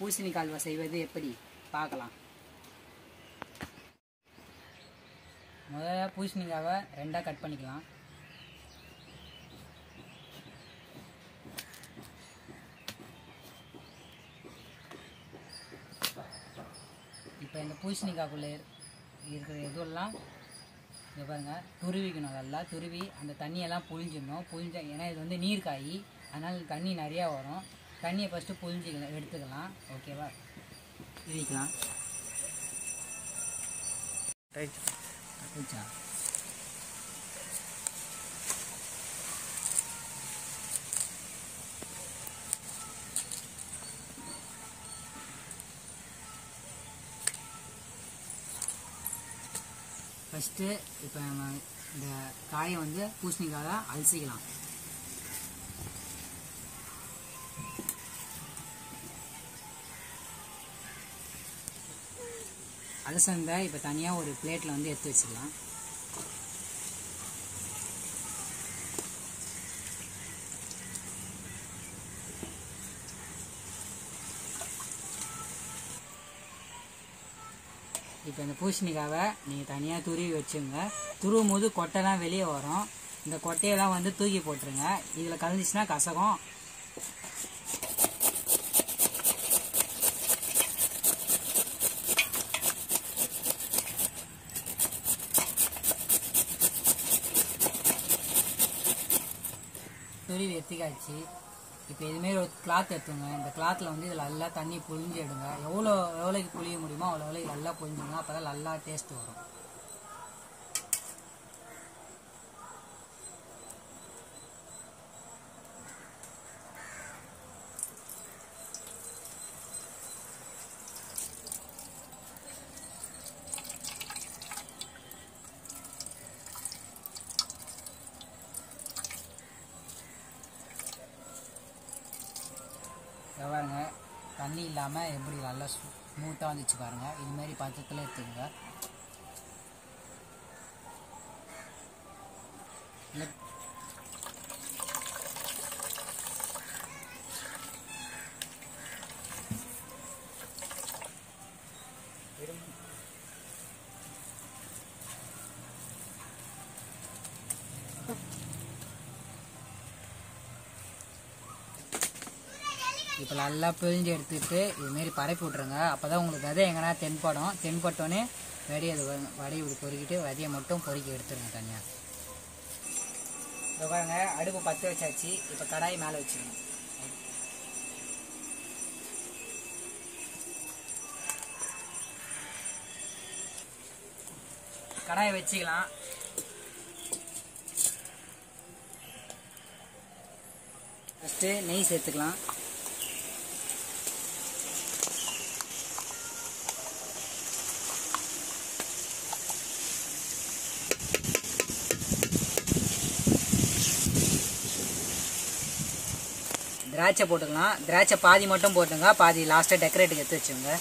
பூசணிக்காய் அல்வா செய்வது எப்படி பார்க்கலாம் முதல்ல பூசணிக்காவை ரெண்டாக கட் பண்ணிக்கலாம் இப்போ இந்த பூசணிக்காய்க்குள்ளே இருக்கிற இதுவெல்லாம் இங்கே பாருங்கள் துருவிக்கணும் நல்லா துருவி அந்த தண்ணியெல்லாம் புழிஞ்சிடணும் புழிஞ்ச ஏன்னா இது வந்து நீர் காய் அதனால் தண்ணி நிறையா வரும் தண்ணியை ஃபஸ்ட்டு புழிஞ்சிக்கலாம் எடுத்துக்கலாம் ஓகேவா துருவிக்கலாம் ரைட் பூச்சா ஃபஸ்ட்டு இப்போ நம்ம இந்த காயை வந்து பூசணிக்காக அலசிக்கலாம் அலசந்த இப்போ தனியாக ஒரு பிளேட்டில் வந்து எடுத்து வச்சுக்கலாம் இப்போ இந்த பூசணிக்காவை நீங்கள் தனியாக துருவி வச்சுங்க துருவும் போது கொட்டைலாம் வெளியே வரும் இந்த கொட்டையெல்லாம் வந்து தூக்கி போட்டுருங்க இதில் கலந்துச்சுன்னா கசகம் துருவி எத்திக்காச்சு இப்போ இதுமாரி ஒரு கிளாத் எடுத்துங்க இந்த கிளாத்தில் வந்து இதில் நல்லா தண்ணி புழிஞ்சு எடுங்க எவ்வளோ எவ்வளோக்கு புழிய முடியுமோ அவ்வளோ எவ்வளோக்கு நல்லா புழிஞ்சுங்க அப்போ தான் நல்லா டேஸ்ட் வரும் இதை பாருங்க தண்ணி இல்லாமல் எப்படி நல்லா ஸ்மூத்தாக வந்துச்சு பாருங்க இதுமாரி பச்சத்தில் எடுத்துக்கோங்க இல்ல- இப்போ நல்லா பிழிஞ்சு எடுத்துட்டு இதுமாரி பரப்பி விட்ருங்க அப்போ தான் உங்களுக்கு விதை எங்கன்னா தென்படும் தென்பட்டோன்னே வடி அது வ- வடி இப்படி பொறுக்கிட்டு விதையை மட்டும் பொறுக்கி எடுத்துருங்க தனியாக இப்போ பாருங்க அடுப்பு பற்ற வச்சாச்சு இப்போ கடாய் மேலே வச்சுக்கணும் கடாயை வச்சுக்கலாம் ஃபஸ்ட்டு நெய் சேர்த்துக்கலாம் திராட்சை போட்டுக்கலாம் திராட்சை பாதி மட்டும் போட்டுங்க பாதி லாஸ்ட்டாக டெக்கரேட்டுக்கு எடுத்து வச்சுங்க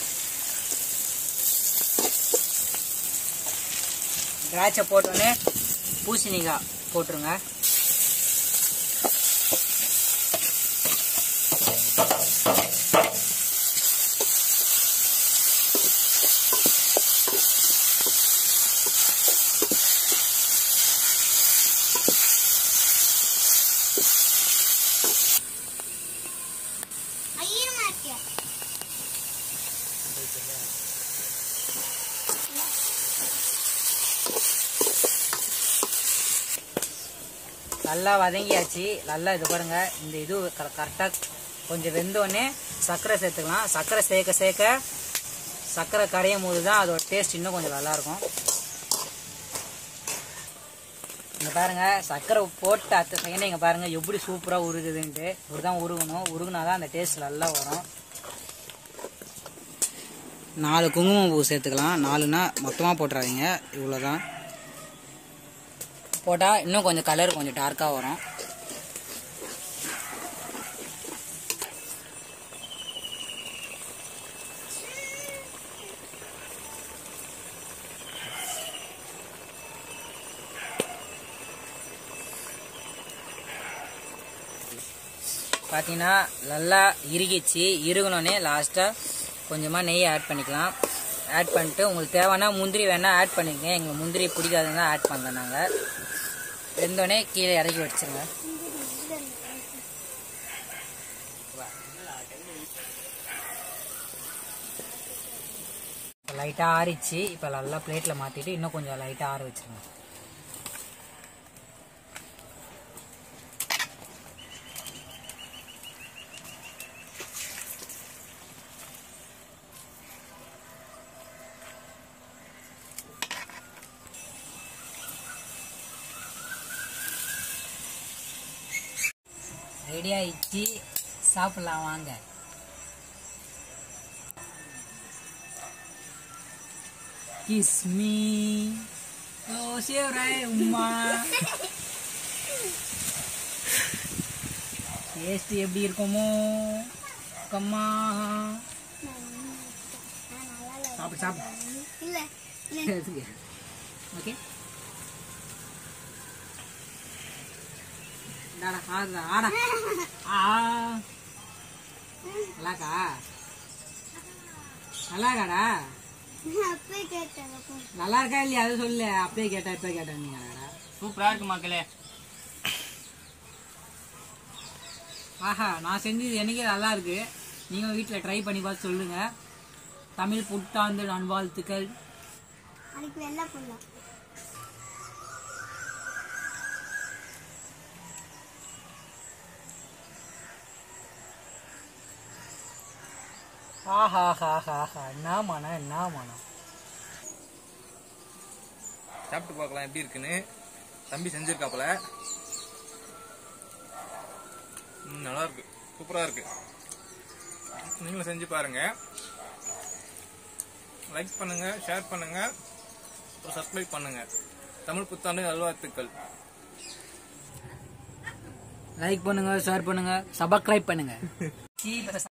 திராட்சை போட்டோன்னே பூசணிக்காய் போட்டுருங்க ஐயமா இருக்கே நல்லா வதங்கியாச்சு நல்லா இது பாருங்க இந்த இது கரெக்டாக கொஞ்சம் வெந்தோடனே சர்க்கரை சேர்த்துக்கலாம் சர்க்கரை சேர்க்க சேர்க்க சர்க்கரை கரையும் போது தான் அதோட டேஸ்ட் இன்னும் கொஞ்சம் நல்லாயிருக்கும் இங்கே பாருங்க சர்க்கரை போட்டு அத்த செகண்ட் இங்கே பாருங்க எப்படி சூப்பராக உருகுதுன்ட்டு இப்படி தான் உருகணும் உருகுனா தான் அந்த டேஸ்ட் நல்லா வரும் நாலு குங்குமம் பூ சேர்த்துக்கலாம் நாலுனா மொத்தமாக போட்டுறாதீங்க இவ்வளோ தான் போட்டால் இன்னும் கொஞ்சம் கலர் கொஞ்சம் டார்க்காக வரும் பார்த்தீங்கன்னா நல்லா இறுகிச்சு இறுகணுன்னே லாஸ்ட்டாக கொஞ்சமாக நெய் ஆட் பண்ணிக்கலாம் ஆட் பண்ணிட்டு உங்களுக்கு தேவைன்னா முந்திரி வேணால் ஆட் பண்ணிக்கங்க எங்களுக்கு முந்திரி பிடிக்காதுன்னு தான் ஆட் பண்ணல நாங்கள் வெந்தோடனே கீழே இறக்கி வச்சிருங்க இப்போ லைட்டாக ஆறிச்சு இப்போ நல்லா பிளேட்டில் மாற்றிட்டு இன்னும் கொஞ்சம் லைட்டாக ஆற வச்சிருங்க ரெடி ஆயிடுச்சு சாப்பிடலாம் வாங்க கிஸ் மீ ஓ சேவராய் உம்மா டேஸ்ட் எப்படி இருக்குமோ கம்மா சாப்பிடு சாப்பிடு இல்ல ஓகே டாடா ஆடுடா ஆடா ஆ நல்லாக்கா நல்லாக்காடா அப்பே கேட்டேன் நல்லா இருக்கா இல்லையா அது சொல்லு அப்பயே கேட்டா இப்ப கேட்டா நீங்க சூப்பரா இருக்கு மக்களே ஆஹா நான் செஞ்சது எனக்கே நல்லா இருக்கு நீங்களும் வீட்டில் ட்ரை பண்ணி பார்த்து சொல்லுங்க தமிழ் புத்தாண்டு நல்வாழ்த்துக்கள் அதுக்கு வெள்ளை போடலாம் ஆஹா ஹா ஹா ஹா என்ன மனம் என்ன மனம் சாப்பிட்டு பார்க்கலாம் எப்படி இருக்குன்னு தம்பி செஞ்சிருக்காப்புல ம், நல்லா இருக்கு சூப்பரா இருக்கு நீங்களும் செஞ்சு பாருங்க லைக் பண்ணுங்க ஷேர் பண்ணுங்க சப்ஸ்கிரைப் பண்ணுங்க தமிழ் புத்தாண்டு நல்வாழ்த்துக்கள் லைக் பண்ணுங்க ஷேர் பண்ணுங்க சப்ஸ்கிரைப் பண்ணுங்க